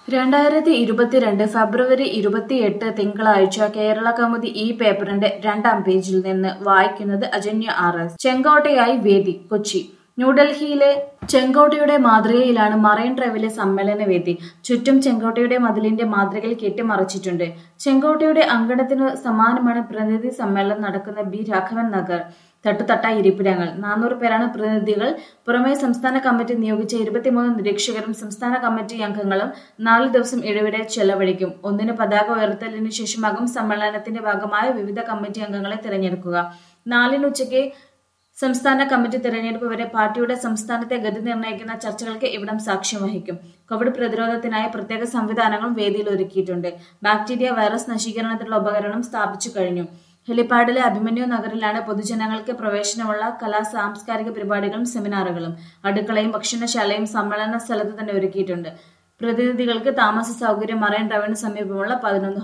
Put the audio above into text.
രണ്ടായിരത്തി ഇരുപത്തിരണ്ട് ഫെബ്രുവരി ഇരുപത്തിയെട്ട് തിങ്കളാഴ്ച കേരള കൗമുദി ഈ പേപ്പറിന്റെ രണ്ടാം പേജിൽ നിന്ന് വായിക്കുന്നത് അജന്യ ആർ എസ് ചെങ്കോട്ടയായി വേദി കൊച്ചി ന്യൂഡൽഹിയിലെ ചെങ്കോട്ടയുടെ മാതൃകയിലാണ് മറൈൻ ഡ്രൈവിലെ സമ്മേളന വേദി ചുറ്റും ചെങ്കോട്ടയുടെ മതിലിന്റെ മാതൃകയിൽ കെട്ടിമറച്ചിട്ടുണ്ട് ചെങ്കോട്ടയുടെ അങ്കണത്തിനു സമാനമാണ് പ്രതിനിധി സമ്മേളനം നടക്കുന്ന ബി രാഘവൻ നഗർ തട്ടുതട്ടായി ഇരിപ്പിടങ്ങൾ നാനൂറ് പേരാണ് പ്രതിനിധികൾ പുറമെ സംസ്ഥാന കമ്മിറ്റി നിയോഗിച്ച ഇരുപത്തിമൂന്ന് നിരീക്ഷകരും സംസ്ഥാന കമ്മിറ്റി അംഗങ്ങളും നാല് ദിവസം ഇടവിടെ ചെലവഴിക്കും ഒന്നിന് പതാക ഉയർത്തലിന് ശേഷമാകും സമ്മേളനത്തിന്റെ ഭാഗമായ വിവിധ കമ്മിറ്റി അംഗങ്ങളെ തിരഞ്ഞെടുക്കുക നാലിന് ഉച്ചയ്ക്ക് സംസ്ഥാന കമ്മിറ്റി തെരഞ്ഞെടുപ്പ് വരെ പാർട്ടിയുടെ സംസ്ഥാനത്തെ ഗതി നിർണ്ണയിക്കുന്ന ചർച്ചകൾക്ക് ഇവിടം സാക്ഷ്യം വഹിക്കും കോവിഡ് പ്രതിരോധത്തിനായി പ്രത്യേക സംവിധാനങ്ങളും വേദിയിൽ ഒരുക്കിയിട്ടുണ്ട് ബാക്ടീരിയ വൈറസ് നശീകരണത്തിനുള്ള ഉപകരണം സ്ഥാപിച്ചു കഴിഞ്ഞു ഹെലിപ്പാഡിലെ അഭിമന്യു നഗറിലാണ് പൊതുജനങ്ങൾക്ക് പ്രവേശനമുള്ള കലാ സാംസ്കാരിക പരിപാടികളും സെമിനാറുകളും അടുക്കളയും ഭക്ഷണശാലയും സമ്മേളന സ്ഥലത്ത് തന്നെ ഒരുക്കിയിട്ടുണ്ട് പ്രതിനിധികൾക്ക് താമസ സൗകര്യം മറൈൻ ഡ്രൈവിന് സമീപമുള്ള പതിനൊന്ന്